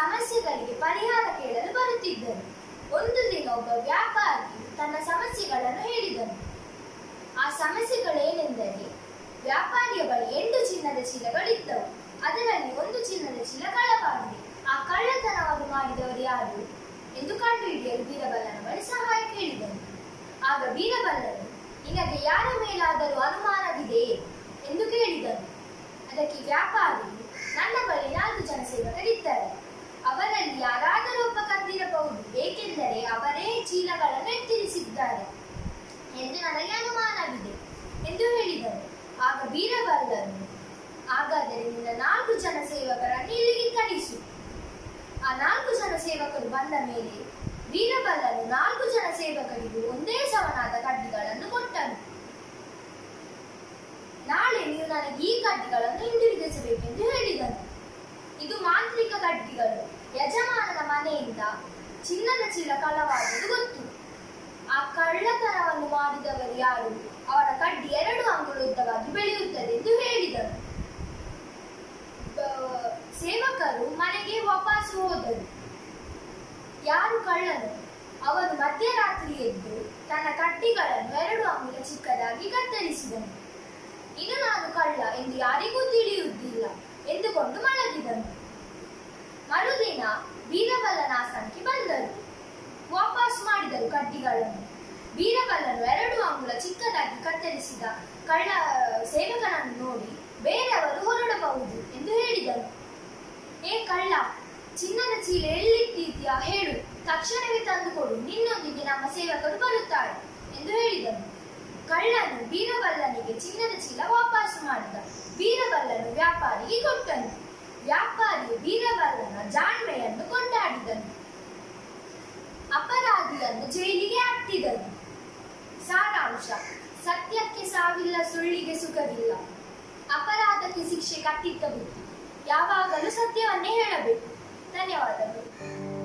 ಸಮಸ್ಯೆಗಳಿಗೆ ಪರಿಹಾರ ಕೇಳಲು ಬರುತ್ತಿದ್ದರು ಒಂದು ದಿನ ಒಬ್ಬ ವ್ಯಾಪಾರಿ ತನ್ನ ಸಮಸ್ಯೆಗಳನ್ನು ಹೇಳಿದನು ಆ ಸಮಸ್ಯೆಗಳೇನೆಂದರೆ ವ್ಯಾಪಾರಿಯ ಬಳಿ ಎಂಟು ಚಿನ್ನದ ಚೀಲಗಳಿದ್ದವು ಅದರಲ್ಲಿ ಒಂದು ಚಿನ್ನದ ಚೀಲ ಕಳ್ಳವಾಗಿದೆ ಆ ಕಳ್ಳತನವನ್ನು ಮಾಡಿದವರು ಯಾರು ಎಂದು ಕಂಡುಹಿಡಿಯಲು ಬೀರಬಲ್ಲನ ಬಳಿ ಸಹಾಯ ಕೇಳಿದನು ಆಗ ಬೀರಬಲ್ಲನು ನಿನಗೆ ಯಾರ ಮೇಲಾದರೂ ಅನುಮಾನವಿದೆಯೇ ಎಂದು ಕೇಳಿದನು ಅದಕ್ಕೆ ವ್ಯಾಪಾರಿ ನನ್ನ ಬಳಿ ನಾಲ್ಕು ಜನ ಸೇವಕರಿದ್ದಾರೆ ಅವರಲ್ಲಿ ಯಾರಾದರೂ ಒಬ್ಬ ಕದ್ದಿರಬಹುದು ಏಕೆಂದರೆ ಅವರೇ ಚೀಲಗಳನ್ನು ಎತ್ತಿರಿಸಿದ್ದಾರೆ ಎಂದು ನನಗೆ ಅನುಮಾನವಿದೆ ಎಂದು ಹೇಳಿದರು ಆಗ ಬೀರಬಲ್ಲನು ಹಾಗಾದರೆ ನಿನ್ನ ನಾಲ್ಕು ಜನ ಸೇವಕರನ್ನು ಇಲ್ಲಿಗೆ ಕರೆಸು ಆ ನಾಲ್ಕು ಜನ ಸೇವಕರು ಬಂದ ಮೇಲೆ ವೀರಬಲ್ಲನು ನಾಲ್ಕು ಜನ ಸೇವಕರಿಗೂ ಒಂದೇ ಸಮನಾದ ಕಡ್ಡಿಗಳನ್ನು ಕೊಟ್ಟನು ನಾಳೆ ನೀವು ನನಗೆ ಈ ಕಡ್ಡಿಗಳನ್ನು ಹಿಂದಿರುಗಿಸಬೇಕೆಂದು ಹೇಳಿದನು ಇದು ಮಾಂತ್ರಿಕ ಕಡ್ಡಿಗಳು ಯಜಮಾನನ ಮನೆಯಿಂದ ಚಿನ್ನದ ಚೀಲ ಕಳ್ಳವಾದುದು ಗೊತ್ತು ಆ ಕಳ್ಳತನವನ್ನು ಮಾಡಿದವರು ಯಾರು ಅವರ ಕಡ್ಡಿ ಎರಡು ಅಂಗುಳ ಉದ್ದವಾಗಿ ಬೆಳೆಯುತ್ತದೆ ಎಂದು ಹೇಳಿದರು ಬ- ಸೇವಕರು ಮನೆಗೆ ವಾಪಸ್ ಹೋದರು ಯಾರು ಕಳ್ಳನು ಅವನು ಮಧ್ಯರಾತ್ರಿ ಎದ್ದು ತನ್ನ ಕಡ್ಡಿಗಳನ್ನು ಎರಡು ಅಂಗುಲ ಚಿಕ್ಕದಾಗಿ ಕತ್ತರಿಸಿದನು ಇನ್ನು ನಾನು ಕಳ್ಳ ಎಂದು ಯಾರಿಗೂ ತಿಳಿಯುವುದಿಲ್ಲ ಎಂದುಕೊಂಡು ಮಲಗಿದನು ಮರುದಿನ ವೀರಬಲ್ಲನಾಸನಕ್ಕೆ ಬಂದರು ವಾಪಸ್ ಮಾಡಿದರು ಕಡ್ಡಿಗಳನ್ನು ವೀರಬಲ್ಲನು ಎರಡು ಅಂಗುಲ ಚಿಕ್ಕದಾಗಿ ಕತ್ತರಿಸಿದ ಕಳ್ಳ ಸೇವಕನನ್ನು ನೋಡಿ ಬೇರೆಯವರು ಹೊರಡಬಹುದು ಎಂದು ಹೇಳಿದನು ಏ ಕಳ್ಳ ಚಿನ್ನದ ಚೀಲ ಎಲ್ಲಿದ್ದೀಯಾ ಹೇಳು ತಕ್ಷಣವೇ ತಂದುಕೊಡು ನಿನ್ನೊಂದಿಗೆ ನಮ್ಮ ಸೇವಕರು ಬರುತ್ತಾರೆ ಎಂದು ಹೇಳಿದನು ಕಳ್ಳನು ಬೀರಬಲ್ಲನಿಗೆ ಚಿನ್ನದ ಚೀಲ ವಾಪಸ್ ಮಾಡಿದ ಬೀರಬಲ್ಲನು ವ್ಯಾಪಾರಿಗೆ ಕೊಟ್ಟನು ವ್ಯಾಪಾರಿಯು ಬೀರಬಲ್ಲನ ಜಾಣ್ಮೆಯನ್ನು ಕೊಂಡಾಡಿದನು ಅಪರಾಧಿಯನ್ನು ಜೈಲಿಗೆ ಹಾಕಿದನು ಸಾರಾಂಶ ಸತ್ಯಕ್ಕೆ ಸಾವಿಲ್ಲ ಸುಳ್ಳಿಗೆ ಸುಖವಿಲ್ಲ ಅಪರಾಧಕ್ಕೆ ಶಿಕ್ಷೆ ಕಟ್ಟಿದ್ದ ಬುದ್ಧಿ ಯಾವಾಗಲೂ ಸತ್ಯವನ್ನೇ ಹೇಳಬೇಕು ಧನ್ಯವಾದಗಳು